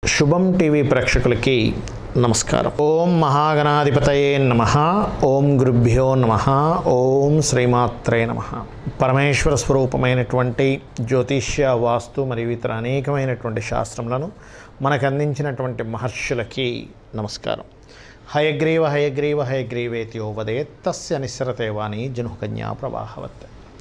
శుభం టీవీ ప్రేక్షకులకి నమస్కారం ఓం మహాగణాధిపతయే నమ ఓం గురుభ్యో నమ ఓం శ్రీమాత్రే నమ పరమేశ్వర స్వరూపమైనటువంటి జ్యోతిష్య వాస్తు మరియు ఇతర అనేకమైనటువంటి శాస్త్రములను మనకు అందించినటువంటి మహర్షులకి నమస్కారం హయగ్రీవ హయగ్రీవ హయగ్రీవేతి ఓవదే తస్య నిస్సరతే వాణి జనుకన్యా ప్రవాహవత్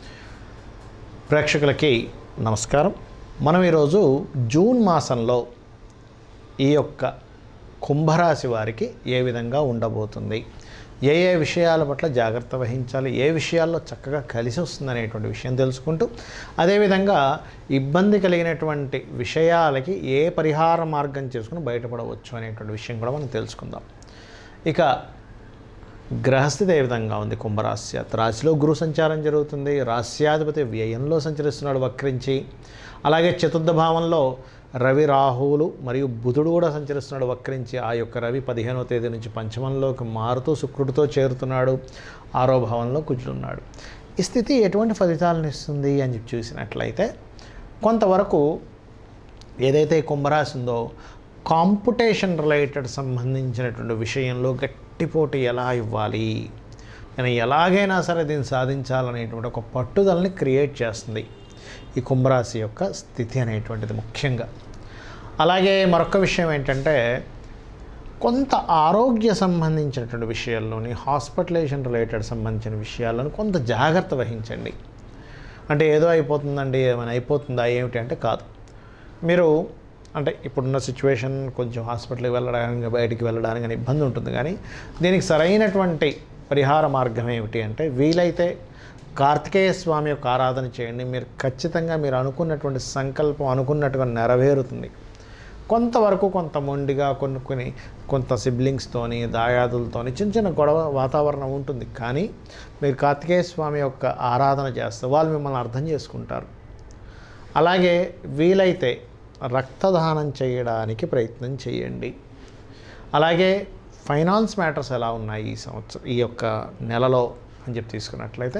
ప్రేక్షకులకి నమస్కారం మనం ఈరోజు జూన్ మాసంలో ఈ యొక్క కుంభరాశి వారికి ఏ విధంగా ఉండబోతుంది ఏ ఏ విషయాల పట్ల జాగ్రత్త వహించాలి ఏ విషయాల్లో చక్కగా కలిసి వస్తుంది అనేటువంటి విషయం తెలుసుకుంటూ అదేవిధంగా ఇబ్బంది కలిగినటువంటి విషయాలకి ఏ పరిహార మార్గం చేసుకుని బయటపడవచ్చు అనేటువంటి విషయం కూడా మనం తెలుసుకుందాం ఇక గ్రహస్థితి ఏ విధంగా ఉంది కుంభరాశి రాశిలో గురు సంచారం జరుగుతుంది రాశ్యాధిపతి వ్యయంలో సంచరిస్తున్నాడు వక్రించి అలాగే చతుర్థ భావంలో రవి రాహువులు మరియు బుధుడు కూడా సంచరిస్తున్నాడు వక్రించి ఆ యొక్క రవి పదిహేనవ తేదీ నుంచి పంచమంలోకి మారుతూ శుక్రుడితో చేరుతున్నాడు ఆరో భావంలో కుజుడున్నాడు ఈ స్థితి ఎటువంటి ఫలితాలను ఇస్తుంది అని చెప్పి చూసినట్లయితే కొంతవరకు ఏదైతే ఈ కుంభరాశి ఉందో కాంపిటీషన్ రిలేటెడ్ సంబంధించినటువంటి విషయంలో గట్టి పోటీ ఎలా ఇవ్వాలి నేను ఎలాగైనా సరే దీన్ని సాధించాలనేటువంటి ఒక పట్టుదలని క్రియేట్ చేస్తుంది ఈ కుంభరాశి యొక్క స్థితి అనేటువంటిది ముఖ్యంగా అలాగే మరొక విషయం ఏంటంటే కొంత ఆరోగ్య సంబంధించినటువంటి విషయాల్లోని హాస్పిటలైజేషన్ రిలేటెడ్ సంబంధించిన విషయాలను కొంత జాగ్రత్త వహించండి అంటే ఏదో అయిపోతుందండి ఏమైనా అయిపోతుందా ఏమిటి అంటే కాదు మీరు అంటే ఇప్పుడున్న సిచ్యువేషన్ కొంచెం హాస్పిటల్కి వెళ్ళడానికి బయటికి వెళ్ళడానికి అని ఇబ్బంది ఉంటుంది కానీ దీనికి సరైనటువంటి పరిహార మార్గం ఏమిటి అంటే వీలైతే కార్తికేయ స్వామి యొక్క ఆరాధన చేయండి మీరు ఖచ్చితంగా మీరు అనుకున్నటువంటి సంకల్పం అనుకున్నట్టుగా నెరవేరుతుంది కొంతవరకు కొంత మొండిగా కొన్ని కొన్ని కొంత సిబ్లింగ్స్తోని దాయాదులతోని చిన్న చిన్న గొడవ వాతావరణం ఉంటుంది కానీ మీరు కార్తికేయ స్వామి యొక్క ఆరాధన చేస్తే వాళ్ళు మిమ్మల్ని అర్థం చేసుకుంటారు అలాగే వీలైతే రక్తదానం చేయడానికి ప్రయత్నం చేయండి అలాగే ఫైనాన్స్ మ్యాటర్స్ ఎలా ఉన్నాయి ఈ సంవత్సరం ఈ యొక్క నెలలో అని చెప్పి తీసుకున్నట్లయితే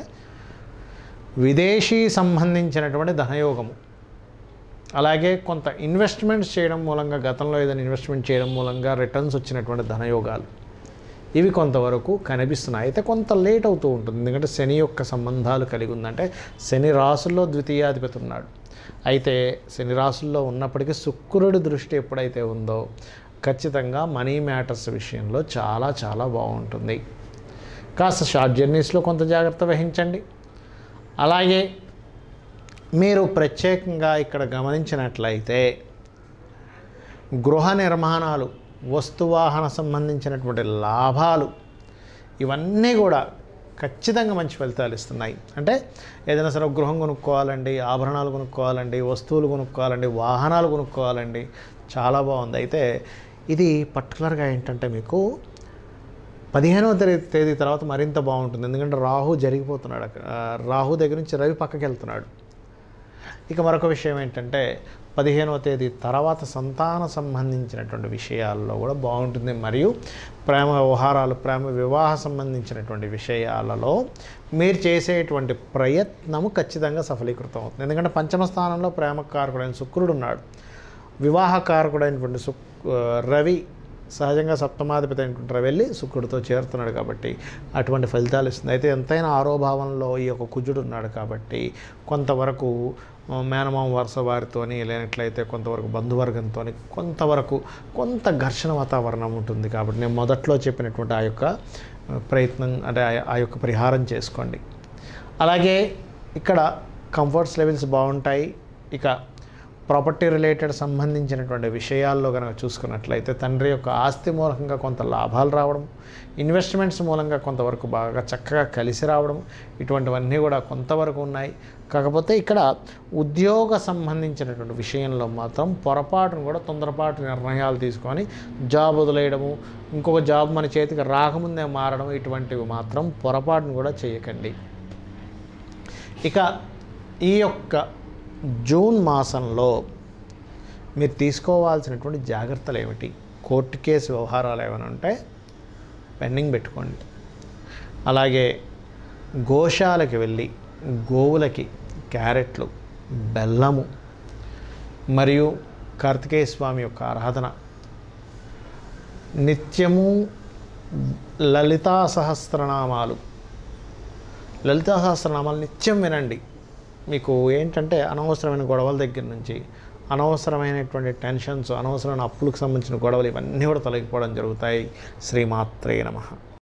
విదేశీ సంబంధించినటువంటి ధనయోగము అలాగే కొంత ఇన్వెస్ట్మెంట్స్ చేయడం మూలంగా గతంలో ఏదైనా ఇన్వెస్ట్మెంట్ చేయడం మూలంగా రిటర్న్స్ వచ్చినటువంటి ధనయోగాలు ఇవి కొంతవరకు కనిపిస్తున్నాయి అయితే కొంత లేట్ అవుతూ ఉంటుంది ఎందుకంటే శని యొక్క సంబంధాలు కలిగి ఉందంటే శని రాసుల్లో ద్వితీయాధిపతి ఉన్నాడు అయితే శని రాసుల్లో ఉన్నప్పటికీ శుక్రుడి దృష్టి ఎప్పుడైతే ఉందో ఖచ్చితంగా మనీ మ్యాటర్స్ విషయంలో చాలా చాలా బాగుంటుంది కాస్త షార్ట్ జర్నీస్లో కొంత జాగ్రత్త వహించండి అలాగే మీరు ప్రత్యేకంగా ఇక్కడ గమనించినట్లయితే గృహ నిర్మాణాలు వస్తువాహన సంబంధించినటువంటి లాభాలు ఇవన్నీ కూడా ఖచ్చితంగా మంచి ఫలితాలు ఇస్తున్నాయి అంటే ఏదైనా సరే ఒక గృహం కొనుక్కోవాలండి ఆభరణాలు కొనుక్కోవాలండి వస్తువులు కొనుక్కోవాలండి వాహనాలు కొనుక్కోవాలండి చాలా బాగుంది అయితే ఇది పర్టికులర్గా ఏంటంటే మీకు పదిహేనవ తేదీ తేదీ తర్వాత మరింత బాగుంటుంది ఎందుకంటే రాహు జరిగిపోతున్నాడు అక్కడ ఆ, రాహు దగ్గర నుంచి రవి పక్కకి వెళ్తున్నాడు ఇక మరొక విషయం ఏంటంటే పదిహేనవ తేదీ తర్వాత సంతాన సంబంధించినటువంటి విషయాల్లో కూడా బాగుంటుంది మరియు ప్రేమ వ్యవహారాలు ప్రేమ వివాహ సంబంధించినటువంటి విషయాలలో మీరు చేసేటువంటి ప్రయత్నము ఖచ్చితంగా సఫలీకృతం అవుతుంది ఎందుకంటే పంచమ స్థానంలో ప్రేమ కారకుడైన శుక్రుడు ఉన్నాడు వివాహ కారకుడైనటువంటి శుక్ రవి సహజంగా సప్తమాధిపతి అయినటువంటి రవి వెళ్ళి శుక్రుడితో చేరుతున్నాడు కాబట్టి అటువంటి ఫలితాలు ఇస్తుంది అయితే ఎంతైనా ఆరోభావంలో ఈ యొక్క కుజుడు ఉన్నాడు కాబట్టి కొంతవరకు ఆ, మేనమామ వరుస వారితోని లేనట్లయితే కొంతవరకు బంధువర్గంతో కొంతవరకు కొంత ఘర్షణ వాతావరణం ఉంటుంది కాబట్టి నేను మొదట్లో చెప్పినటువంటి ఆ యొక్క ఆ, ప్రయత్నం అంటే ఆ- ఆ యొక్క పరిహారం చేసుకోండి అలాగే ఇక్కడ కంఫర్ట్స్ లెవెల్స్ బాగుంటాయి ఇక ప్రాపర్టీ రిలేటెడ్ సంబంధించినటువంటి విషయాల్లో కనుక చూసుకున్నట్లయితే తండ్రి యొక్క ఆస్తి మూలకంగా కొంత లాభాలు రావడం ఇన్వెస్ట్మెంట్స్ మూలంగా కొంతవరకు బాగా చక్కగా కలిసి రావడం ఇటువంటివన్నీ కూడా కొంతవరకు ఉన్నాయి కాకపోతే ఇక్కడ ఉద్యోగ సంబంధించినటువంటి విషయంలో మాత్రం పొరపాటును కూడా తొందరపాటు నిర్ణయాలు తీసుకొని జాబ్ వదిలేయడము ఇంకొక జాబ్ మన చేతికి రాకముందే మారడం ఇటువంటివి మాత్రం పొరపాటును కూడా చేయకండి ఇక ఈ యొక్క జూన్ మాసంలో మీరు తీసుకోవాల్సినటువంటి జాగ్రత్తలు ఏమిటి కోర్టు కేసు వ్యవహారాలు ఏమైనా ఉంటే పెండింగ్ పెట్టుకోండి అలాగే గోశాలకి వెళ్ళి గోవులకి క్యారెట్లు బెల్లము మరియు కార్తికేయ స్వామి యొక్క ఆరాధన నిత్యము లలితా సహస్రనామాలు లలితా సహస్రనామాలు నిత్యం వినండి మీకు ఏంటంటే అనవసరమైన గొడవల దగ్గర నుంచి అనవసరమైనటువంటి టెన్షన్స్ అనవసరమైన అప్పులకు సంబంధించిన గొడవలు ఇవన్నీ కూడా తొలగిపోవడం జరుగుతాయి శ్రీమాత్రే నమః